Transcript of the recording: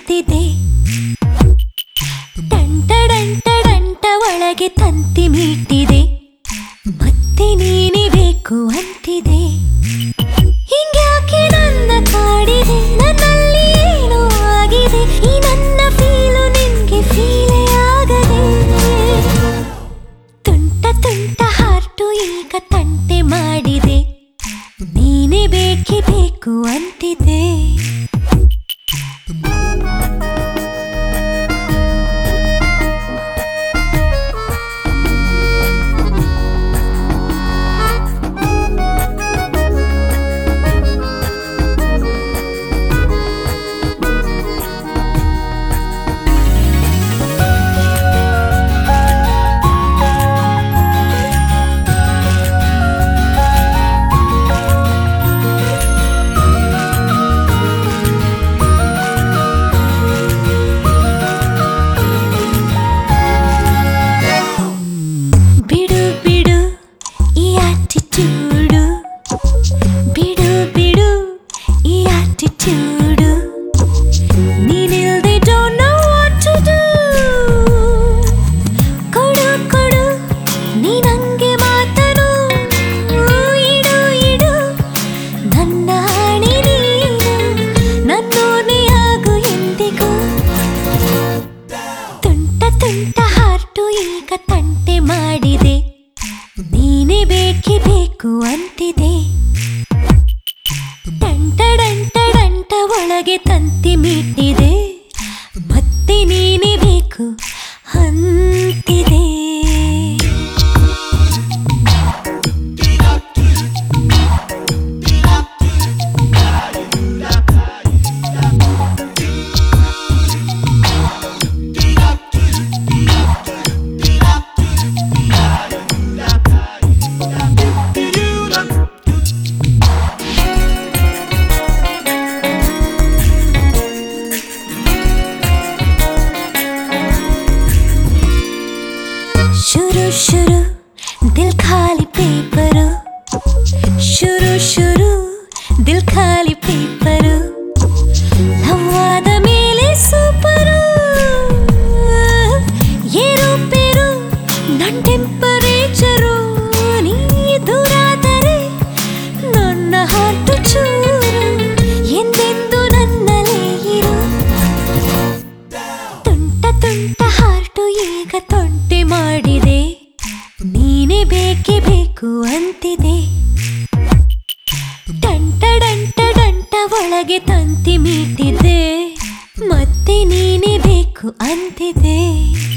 ಅಂತಿದೆ ಡಂಟ ಡಂಟ ಡಂಟ ಒಳಗೆ ತಂತಿ ಮೀಟಿದೆ ಮತ್ತೆ ನೀನೇ ಬೇಕು ಅಂತಿದೆ ಹಿಂಗ್ಯಾಕೆ ನನ್ನ ಕಾಡಿದೆ ನನ್ನಲ್ಲಿ ಏನೋ ಆಗಿದೆ ಈ ನನ್ನ ಫೀಲು ನಿನ್ಗೆ ಫೀಲೇ ಆಗದೆ ತುಂಟ ತುಂಟ ಹಾರ್ಟು ಈಗ ತಂಟೆ ಮಾಡಿದೆ ನೀನೇ ಬೇಕೇ ಬೇಕು ಅಂತಿದೆ ಬಿಡು ಬಿಡು ಈ ಆಟಿಟ್ಯೂಡು ಬಿಡು ಬಿಡು ಈ ಆಟಿಟ್ಯೂಡು ನೀನಿಲ್ದೆ don't know what to do ಕೊಡು ಕೊಡು ನೀ ನಂಗೆ ಮಾತನು ಇಡು ಇಡು ನನ್ನ ಹಣೆ ನೀನು ನನ್ನೋನೆ ಆಗು ಎಂದಿಗೂ ತುಂಟ ತುಂಟ ಹಾರ್ಟು ಈಗ ತಂಟೆ ಮಾಡಿದೆ ನೀನೇ ಬೇಕೇ ಬೇಕು ಅಂತಿದೆ ಡಂಟ ಡಂಟ ಡಂಟ ಒಳಗೆ ತಂತಿ ಮೀಟಿದೆ ಮತ್ತೆ ನೀನೇ ಬೇಕು ಅಂತಿದೆ ಶುರು ಶುರು ದಿಲ್ ಖಾಲಿ ಪೇಪರು ಶುರು ಶುರು ದಿಲ್ ಖಾಲಿ ಪೇಪರು ಹವಾದ ಮೇಲೆ ಸೂಪರು ಏರುಪೇರು ನನ್ ಟೆಂಪರೇಚರು ನೀ ದೂರಾದರೆ ನನ್ನ ಹಾರ್ಟು ಚೂರು ಎಂದೆಂದು ನನ್ನಲ್ಲೇ ಇರು ತುಂಟ ತುಂಟ ಹಾರ್ಟು ಈಗ ತೊಂಟೆ ಮಾಡಿದೆ ನೀನೇ ಬೇಕೇ ಬೇಕು ಅಂತಿದೆ ಡಂಟ ಡಂಟ ಡಂಟ ಒಳಗೆ ತಂತಿ ಮೀಟಿದೆ ಮತ್ತೆ ನೀನೇ ಬೇಕು ಅಂತಿದೆ